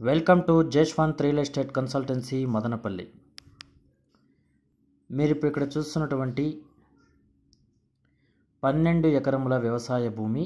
welcome to Jaswanth real estate consultancy Madanapalle మీరు ఇప్పుడు ఇక్కడ చూస్తున్నటువంటి పన్నెండు ఎకరముల వ్యవసాయ భూమి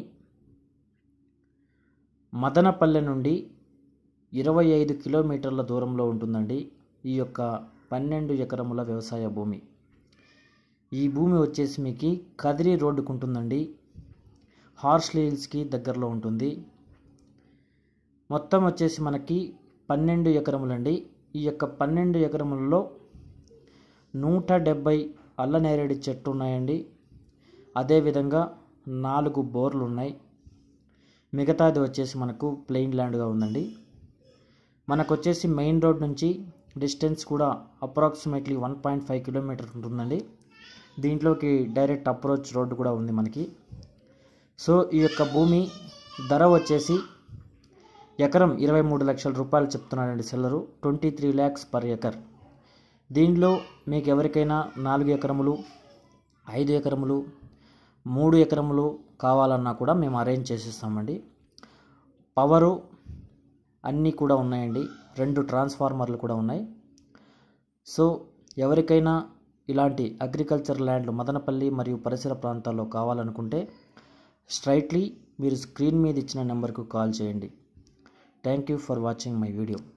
మదనపల్లె నుండి ఇరవై ఐదు కిలోమీటర్ల దూరంలో ఉంటుందండి ఈ యొక్క పన్నెండు ఎకరముల వ్యవసాయ భూమి ఈ భూమి వచ్చేసి మీకు కదిరి రోడ్డుకు ఉంటుందండి హార్స్లీ హిల్స్కి దగ్గరలో ఉంటుంది మొత్తం వచ్చేసి మనకి పన్నెండు ఎకరములండి ఈ యొక్క పన్నెండు ఎకరములలో నూట డెబ్భై అల్లనేరేడు చెట్లు ఉన్నాయండి అదేవిధంగా నాలుగు బోర్లు ఉన్నాయి మిగతాది వచ్చేసి మనకు ప్లెయిన్ ల్యాండ్గా ఉందండి మనకు వచ్చేసి మెయిన్ రోడ్ నుంచి డిస్టెన్స్ కూడా approximately one point five kilometre ఉంటుందండి దీంట్లోకి డైరెక్ట్ అప్రోచ్ రోడ్డు కూడా ఉంది మనకి సో ఈ యొక్క భూమి ధర వచ్చేసి ఎకరం ఇరవై మూడు లక్షల రూపాయలు చెప్తున్నాడండి seller twenty three lakhs per acre దీనిలో మీకు ఎవరికైనా నాలుగు ఎకరములు ఐదు ఎకరములు మూడు ఎకరములు కావాలన్నా కూడా మేము అరేంజ్ చేసిస్తామండి పవరు అన్నీ కూడా ఉన్నాయండి రెండు ట్రాన్స్ఫార్మర్లు కూడా ఉన్నాయి సో ఎవరికైనా ఇలాంటి అగ్రికల్చర్ ల్యాండ్లు మదనపల్లి మరియు పరిసర ప్రాంతాల్లో కావాలనుకుంటే స్ట్రైట్లీ మీరు స్క్రీన్ మీద ఇచ్చిన నెంబర్కు కాల్ చేయండి thank you for watching my video